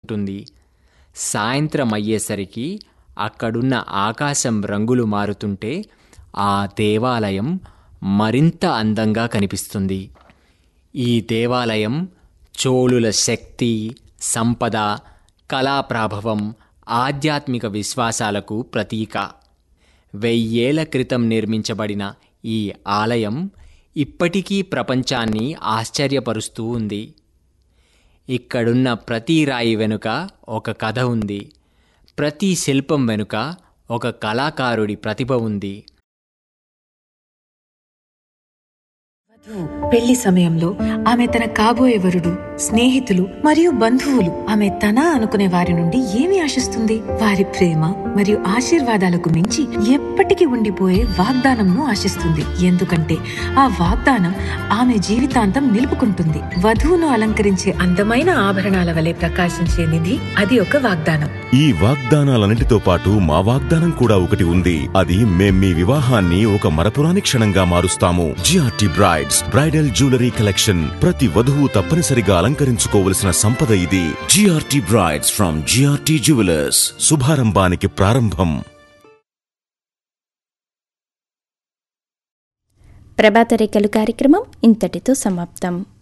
ఉంటుంది సాయంత్రం అయ్యేసరికి అక్కడున్న ఆకాశం రంగులు మారుతుంటే ఆ దేవాలయం మరింత అందంగా కనిపిస్తుంది ఈ దేవాలయం చోళుల శక్తి సంపద కళాప్రాభవం ఆధ్యాత్మిక విశ్వాసాలకు ప్రతీక వెయ్యేళ్ల క్రితం నిర్మించబడిన ఈ ఆలయం ఇప్పటికీ ప్రపంచాన్ని ఆశ్చర్యపరుస్తూ ఉంది ఇక్కడున్న ప్రతి రాయి వెనుక ఒక కథ ఉంది ప్రతి శిల్పం వెనుక ఒక కళాకారుడి ప్రతిభ ఉంది పెళ్లి సమయంలో ఆమె తన కాబోయే వరుడు స్నేహితులు మరియు బంధువులు ఆమె తన అనుకునే వారి నుండి ఏమి ఆశిస్తుంది వారి ప్రేమ మరియు ఆశీర్వాదాలకు మించి ఎప్పటికీ ఉండిపోయే వాగ్దానంను ఆశిస్తుంది ఎందుకంటే ఆ వాగ్దానం ఆమె జీవితాంతం నిలుపుకుంటుంది వధువును అలంకరించే అందమైన ఆభరణాల వలె ప్రకాశించే నిధి అది ఒక వాగ్దానం ఈ వాగ్దానాలన్నిటితో పాటు మా వాగ్దానం కూడా ఒకటి ఉంది అది మేం మీ వివాహాన్ని ఒక మరపురాని క్షణంగా మారుస్తాము GRT brides bridal jewellery collection ప్రతి వధువు తప్పనిసరిగా అలంకరించుకోవలసిన సంపద ఇది GRT brides from GRT Jewellers శుభారంభానికి ప్రారంభం ప్రభాత రేఖలు కార్యక్రమం ఇంతటితో సమాప్తం